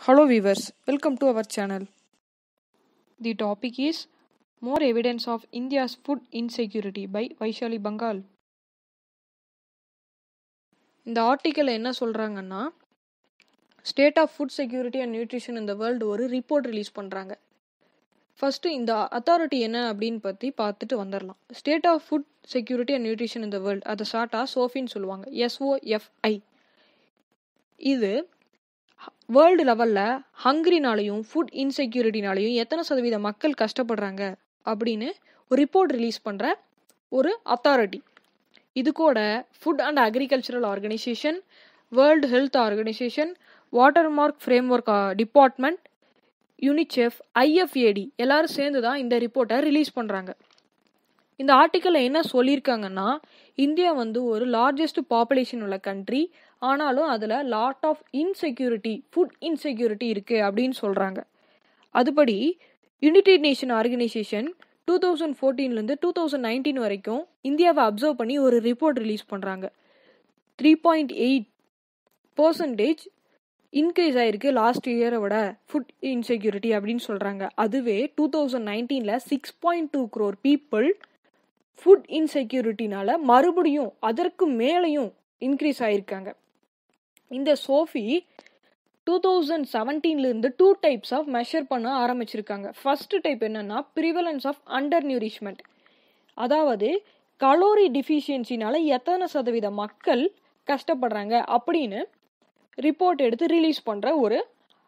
Hello viewers, welcome to our channel. The topic is More Evidence of India's Food Insecurity by Vaishali Bengal இந்த article என்ன சொல்கிறாங்கன்னா state of food security and nutrition இந்த world ஒரு report release பண்ணுறாங்க first இந்த authority என்ன அப்படின்னு பற்றி பார்த்துட்டு வந்துடலாம் state of food security and nutrition இந்த வேர்ல்டு அதை ஷார்ட்டாக சோஃபின்னு சொல்லுவாங்க எஸ்ஓஎஃப்ஐ இது வேர்ல்டு லெவலில் ஹங்கிரினாலையும் ஃபுட் இன்செக்யூரிட்டினாலையும் எத்தனை சதவீத மக்கள் கஷ்டப்படுறாங்க அப்படின்னு ஒரு ரிப்போர்ட் ரிலீஸ் பண்ணுற ஒரு அத்தாரிட்டி இது கூட food and agricultural organisation world health organisation water mark frame work department UNICEF IFAD எல்லாரும் சேர்ந்து தான் இந்த ரிப்போர்ட்டை ரிலீஸ் பண்ணுறாங்க இந்த ஆர்டிக்கலில் என்ன சொல்லியிருக்காங்கன்னா இந்தியா வந்து ஒரு லார்ஜஸ்ட் பாப்புலேஷன் உள்ள கண்ட்ரி ஆனாலும் அதில் lot of insecurity food insecurity இருக்குது அப்படின்னு சொல்கிறாங்க அதுபடி United Nation organisation two thousand ஃபோர்டீன்லேருந்து டூ தௌசண்ட் நைன்டீன் வரைக்கும் இந்தியாவை அப்சர்வ் பண்ணி ஒரு ரிப்போர்ட் ரிலீஸ் பண்ணுறாங்க three point eight percentage increase ஆயிருக்கு லாஸ்ட் இயரை விட ஃபுட் இன்செக்யூரிட்டி அப்படின்னு சொல்கிறாங்க அதுவே டூ தௌசண்ட் நைன்டீனில் six point two crore people food இன்செக்யூரிட்டினால மறுபடியும் அதற்கு மேலேயும் இன்க்ரீஸ் ஆயிருக்காங்க இந்த சோஃபி டூ தௌசண்ட் செவன்டீன்லேருந்து டூ டைப்ஸ் ஆஃப் மெஷர் பண்ண ஆரம்பிச்சிருக்காங்க ஃபர்ஸ்ட் டைப் என்னன்னா ப்ரிவலன்ஸ் ஆஃப் அண்டர் நியூரிஷ்மெண்ட் அதாவது கலோரி டிஃபிஷியன்சினால எத்தனை சதவீத மக்கள் கஷ்டப்படுறாங்க அப்படின்னு ரிப்போர்ட் எடுத்து ரிலீஸ் பண்ணுற ஒரு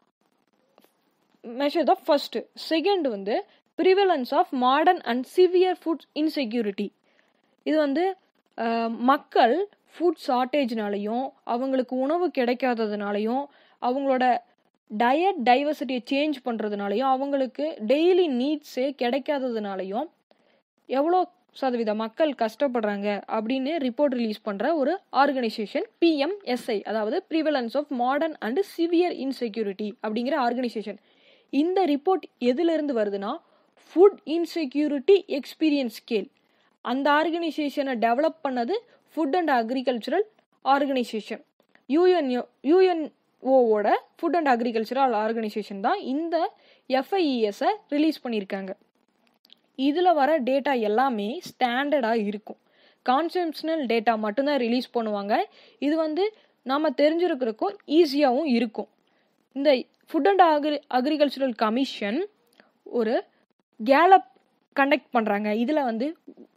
மெஷர் தான் ஃபர்ஸ்ட் செகண்ட் வந்து prevalence of modern and severe food insecurity இது வந்து மக்கள் ஃபுட் ஷார்ட்டேஜ்னாலையும் அவங்களுக்கு உணவு கிடைக்காததுனாலையும் அவங்களோட டயட் டைவர்சிட்டியை சேஞ்ச் பண்ணுறதுனாலையும் அவங்களுக்கு டெய்லி நீட்ஸே கிடைக்காததுனாலையும் எவ்வளோ சதவீத மக்கள் கஷ்டப்படுறாங்க அப்படின்னு ரிப்போர்ட் ரிலீஸ் பண்ணுற ஒரு ஆர்கனைசேஷன் பிஎம்எஸ்ஐ அதாவது prevalence of modern and severe insecurity அப்படிங்கிற ஆர்கனைசேஷன் இந்த ரிப்போர்ட் எதுலேருந்து வருதுன்னா ஃபுட் இன்செக்யூரிட்டி எக்ஸ்பீரியன்ஸ் ஸ்கேல் அந்த ஆர்கனைசேஷனை டெவலப் பண்ணது food and agricultural organisation UNO யூஎன்ஓவோட ஃபுட் அண்ட் அக்ரிகல்ச்சரல் ஆர்கனைசேஷன் தான் இந்த எஃப்ஐஇஎஸை ரிலீஸ் பண்ணியிருக்காங்க இதில் வர டேட்டா எல்லாமே ஸ்டாண்டர்டாக இருக்கும் கான்செப்ஷனல் டேட்டா மட்டும்தான் ரிலீஸ் பண்ணுவாங்க இது வந்து நாம் தெரிஞ்சிருக்கிறக்கும் ஈஸியாகவும் இருக்கும் இந்த food and agri agricultural commission ஒரு கேலப் கண்டக்ட் பண்ணுறாங்க இதில் வந்து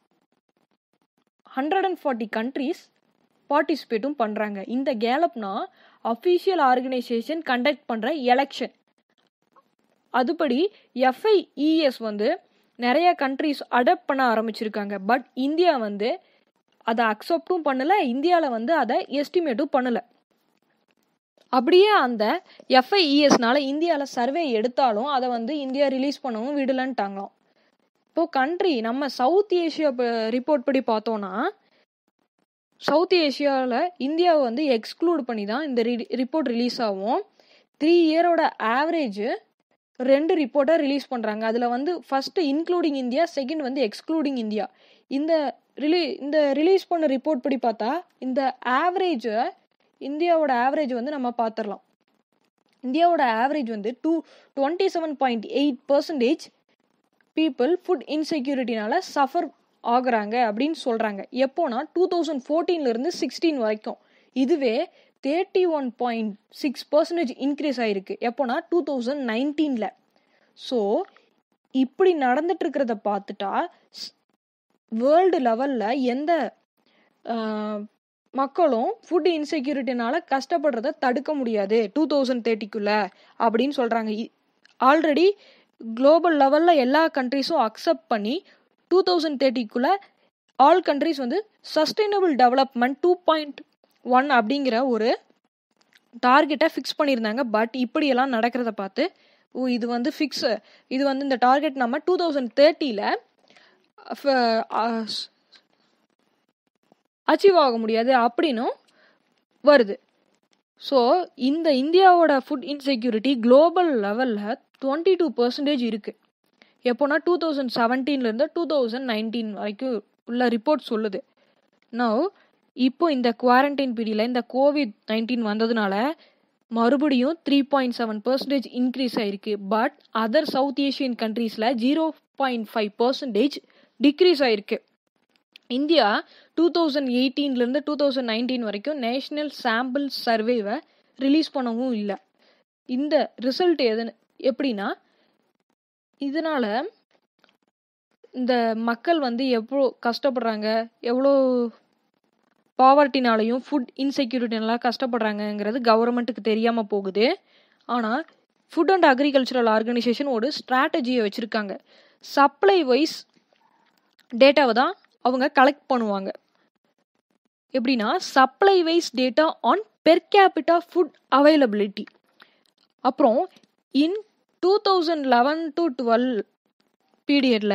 ஹண்ட்ரட் அண்ட் ஃபார்ட்டி கண்ட்ரீஸ் பார்ட்டிசிபேட்டும் பண்ணுறாங்க இந்த கேலப்னா அஃபீஷியல் ஆர்கனைசேஷன் கண்டக்ட் பண்ணுற எலெக்ஷன் அதுபடி எஃப்ஐஇஎஸ் வந்து நிறைய கண்ட்ரிஸ் அடாப்ட் பண்ண ஆரம்பிச்சிருக்காங்க பட் இந்தியா வந்து அதை அக்செப்டும் பண்ணலை இந்தியாவில் வந்து அதை எஸ்டிமேட்டும் பண்ணலை அப்படியே அந்த எஃப்ஐஇஎஸ்னால இந்தியாவில் சர்வே எடுத்தாலும் அதை வந்து இந்தியா ரிலீஸ் பண்ணவும் விடலன்ட்டாங்களாம் இப்போ கண்ட்ரி நம்ம சவுத் ஏஷியா ரிப்போர்ட் படி பார்த்தோன்னா சவுத் ஏஷியாவில் இந்தியாவை வந்து எக்ஸ்க்ளூட் பண்ணி தான் இந்த ரிப்போர்ட் ரிலீஸ் ஆகும் த்ரீ இயரோட ஆவரேஜ் ரெண்டு ரிப்போர்ட்டை ரிலீஸ் பண்ணுறாங்க அதில் வந்து ஃபஸ்ட்டு இன்க்ளூடிங் இந்தியா செகண்ட் வந்து எக்ஸ்க்ளூடிங் இந்தியா இந்த ரிலீ இந்த ரிலீஸ் பண்ண ரிப்போர்ட் படி பார்த்தா இந்த ஆவரேஜை இந்தியாவோட ஆவரேஜ் வந்து நம்ம பார்த்துடலாம் இந்தியாவோட ஆவரேஜ் வந்து two twenty seven point eight percentage people food இன்செக்யூரிட்டினால சஃபர் ஆகுறாங்க அப்படின்னு சொல்கிறாங்க எப்போனா டூ தௌசண்ட் ஃபோர்டீன்லேருந்து சிக்ஸ்டீன் வரைக்கும் இதுவே thirty one point six percentage increase ஆகிருக்கு எப்போனா டூ தௌசண்ட் நைன்டீனில் ஸோ இப்படி நடந்துட்டு இருக்கிறத பார்த்துட்டா வேர்ல்டு லெவலில் எந்த மக்களும் ஃபுட் இன்செக்யூரிட்டினால கஷ்டப்படுறத தடுக்க முடியாது டூ தௌசண்ட் தேர்ட்டிக்குள்ள அப்படின்னு சொல்கிறாங்க ஆல்ரெடி குளோபல் லெவலில் எல்லா கண்ட்ரிஸும் அக்செப்ட் பண்ணி டூ தௌசண்ட் தேர்ட்டிக்குள்ளே ஆல் கண்ட்ரிஸ் வந்து sustainable development two point one அப்படிங்கிற ஒரு டார்கெட்டை ஃபிக்ஸ் பண்ணியிருந்தாங்க பட் இப்படியெல்லாம் நடக்கிறத பார்த்து ஓ இது வந்து ஃபிக்ஸ் இது வந்து இந்த டார்கெட் நம்ம டூ தௌசண்ட் தேர்ட்டியில் அச்சீவ் ஆக முடியாது அப்படின்னும் வருது ஸோ இந்த இந்தியாவோட ஃபுட் இன்செக்யூரிட்டி குளோபல் லெவலில் டுவெண்ட்டி டூ பர்சன்டேஜ் இருக்குது எப்போனா டூ தௌசண்ட் செவன்டீன்லேருந்து டூ தௌசண்ட் நைன்டீன் வரைக்கும் உள்ள ரிப்போர்ட் சொல்லுது நோ இப்போ இந்த குவாரண்டைன் பீரியடில் இந்த கோவிட் நைன்டீன் வந்ததுனால மறுபடியும் three point seven percentage increase ஆயிருக்கு பட் அதர் சவுத் ஏஷியன் கண்ட்ரீஸில் zero point five percentage decrease ஆயிருக்கு இந்தியா டூ தௌசண்ட் எயிட்டீன்லேருந்து டூ தௌசண்ட் நைன்டீன் வரைக்கும் நேஷ்னல் சாம்பிள் சர்வேவை ரிலீஸ் பண்ணவும் இல்லை இந்த ரிசல்ட் எது எப்படின்னா இதனால இந்த மக்கள் வந்து எவ்வளோ கஷ்டப்படுறாங்க எவ்வளோ பாவர்ட்டினாலையும் ஃபுட் இன்செக்யூரிட்டினால கஷ்டப்படுறாங்கங்கிறது கவர்மெண்ட்டுக்கு தெரியாமல் போகுது ஆனால் ஃபுட் அண்ட் அக்ரிகல்ச்சரல் ஆர்கனைசேஷன் ஒரு ஸ்ட்ராட்டஜியை வச்சுருக்காங்க சப்ளை வைஸ் டேட்டாவை தான் அவங்க கலெக்ட் பண்ணுவாங்க எப்படின்னா supply wise data on per capita food availability அப்புறம் in two thousand eleven to twelve பீரியடில்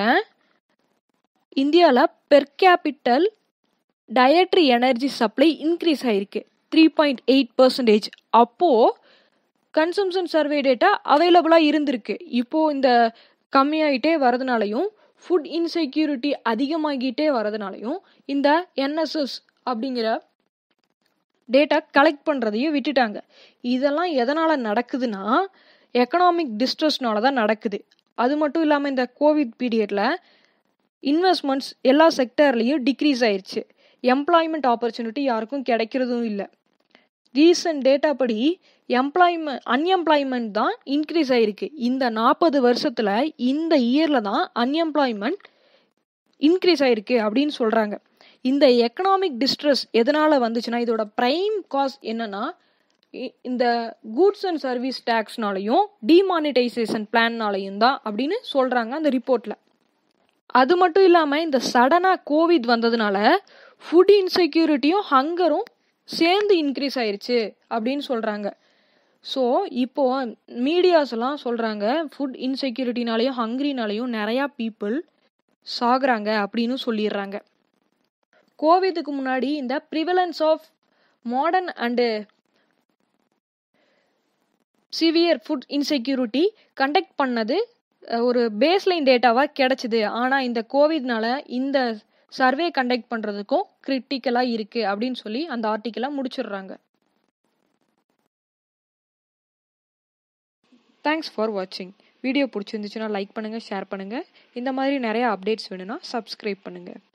இந்தியாவில் per capital dietary energy supply increase ஆகிருக்கு த்ரீ பாயிண்ட் எயிட் பர்சன்டேஜ் அப்போது கன்சம்ஷன் சர்வே டேட்டா அவைலபிளாக இருந்திருக்கு இப்போது இந்த கம்மியாயிட்டே வரதுனாலையும் ஃபுட் இன்செக்யூரிட்டி அதிகமாகிட்டே வரதுனாலையும் இந்த என்எஸ்எஸ் அப்படிங்கிற டேட்டா கலெக்ட் பண்ணுறதையும் விட்டுட்டாங்க இதெல்லாம் எதனால் நடக்குதுன்னா எக்கனாமிக் டிஸ்ட்ரெஸ்னால தான் நடக்குது அது மட்டும் இல்லாமல் இந்த கோவிட் பீரியடில் இன்வெஸ்ட்மெண்ட்ஸ் எல்லா செக்டர்லேயும் டிக்ரீஸ் ஆயிடுச்சு எம்ப்ளாய்மெண்ட் ஆப்பர்ச்சுனிட்டி யாருக்கும் கிடைக்கிறதும் இல்லை ரீசன்ட் டேட்டா படி எம்ப்ளாய்மெண்ட் அன்எம்ப்ளாய்மெண்ட் தான் இன்க்ரீஸ் ஆயிருக்கு இந்த நாற்பது வருஷத்தில் இந்த இயரில் தான் அன்எம்ப்ளாய்மெண்ட் இன்க்ரீஸ் ஆயிருக்கு அப்படின்னு சொல்கிறாங்க இந்த எக்கனாமிக் டிஸ்ட்ரெஸ் எதனால் வந்துச்சுன்னா இதோட ப்ரைம் காஸ் என்னன்னா இந்த கூட்ஸ் அண்ட் சர்வீஸ் டேக்ஸ்னாலையும் டிமானிட்டைசேஷன் பிளான்னாலையும் தான் அப்படின்னு சொல்கிறாங்க அந்த ரிப்போர்ட்டில் அது மட்டும் இல்லாமல் இந்த சடனாக கோவிட் வந்ததுனால ஃபுட் இன்செக்யூரிட்டியும் ஹங்கரும் சேர்ந்து இன்க்ரீஸ் ஆயிருச்சு அப்படின்னு சொல்கிறாங்க ஸோ இப்போ மீடியாஸ் எல்லாம் சொல்கிறாங்க ஃபுட் இன்செக்யூரிட்டினாலையும் ஹங்க்ரினாலையும் நிறையா பீப்புள் சாகுறாங்க அப்படின்னு சொல்லிடுறாங்க கோவிதுக்கு முன்னாடி இந்த prevalence of modern and severe food insecurity conduct பண்ணது ஒரு பேஸ்லைன் டேட்டாவாக கிடச்சிது ஆனால் இந்த கோவிட்னால இந்த சர்வே கண்டக்ட் பண்ணுறதுக்கும் கிரிட்டிக்கலாக இருக்குது அப்படின்னு சொல்லி அந்த ஆர்டிக்கலாக முடிச்சிடுறாங்க தேங்க்ஸ் ஃபார் வாட்சிங் வீடியோ பிடிச்சிருந்துச்சுன்னா லைக் பண்ணுங்கள் ஷேர் பண்ணுங்கள் இந்த மாதிரி நிறையா அப்டேட்ஸ் வேணும்னா சப்ஸ்கிரைப் பண்ணுங்கள்